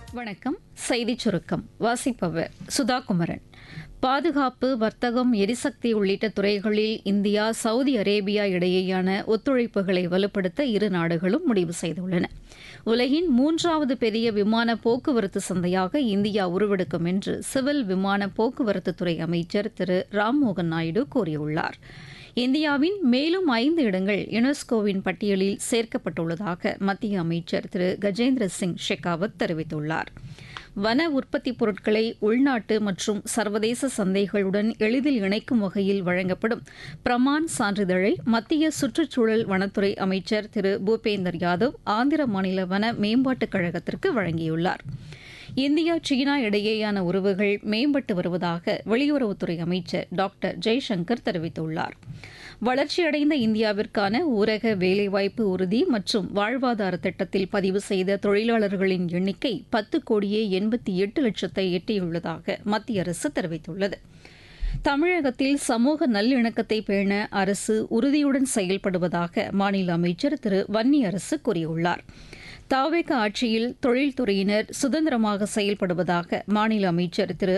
வணக்கம் செய்திச் சுருக்கம் வாசிப்பவர் சுதா குமரன் பாதுகாப்பு வர்த்தகம் எரிசக்தி உள்ளிட்ட துறைகளில் இந்தியா சவுதி அரேபியா இடையேயான ஒத்துழைப்புகளை வலுப்படுத்த இரு நாடுகளும் முடிவு செய்துள்ளன உலகின் மூன்றாவது பெரிய விமான போக்குவரத்து சந்தையாக இந்தியா உருவெடுக்கும் என்று சிவில் விமான போக்குவரத்துத்துறை அமைச்சர் திரு ராம்மோகன் நாயுடு கூறியுள்ளார் இந்தியாவின் மேலும் ஐந்து இடங்கள் யுனெஸ்கோவின் பட்டியலில் சேர்க்கப்பட்டுள்ளதாக மத்திய அமைச்சர் திரு கஜேந்திர சிங் ஷெகாவத் தெரிவித்துள்ளார் வன உற்பத்தி பொருட்களை உள்நாட்டு மற்றும் சர்வதேச சந்தைகளுடன் எளிதில் இணைக்கும் வகையில் வழங்கப்படும் பிரமான் சான்றிதழை மத்திய சுற்றுச்சூழல் வனத்துறை அமைச்சர் திரு பூபேந்தர் யாதவ் ஆந்திர மாநில வன மேம்பாட்டுக் கழகத்திற்கு வழங்கியுள்ளார் இந்தியா சீனா இடையேயான உறவுகள் மேம்பட்டு வருவதாக வெளியுறவுத்துறை அமைச்சர் டாக்டர் ஜெய்சங்கர் தெரிவித்துள்ளார் வளர்ச்சியடைந்த இந்தியாவிற்கான ஊரக வேலைவாய்ப்பு உறுதி மற்றும் வாழ்வாதார திட்டத்தில் பதிவு செய்த தொழிலாளர்களின் எண்ணிக்கை பத்து கோடியே எண்பத்தி எட்டு லட்சத்தை எட்டியுள்ளதாக மத்திய அரசு தெரிவித்துள்ளது தமிழகத்தில் சமூக நல்லிணக்கத்தை பேண அரசு உறுதியுடன் செயல்படுவதாக மாநில அமைச்சர் திரு வன்னியரசு கூறியுள்ளார் தாவேக ஆட்சியில் தொழில்துறையினர் சுதந்திரமாக செயல்படுவதாக மாநில அமைச்சர் திரு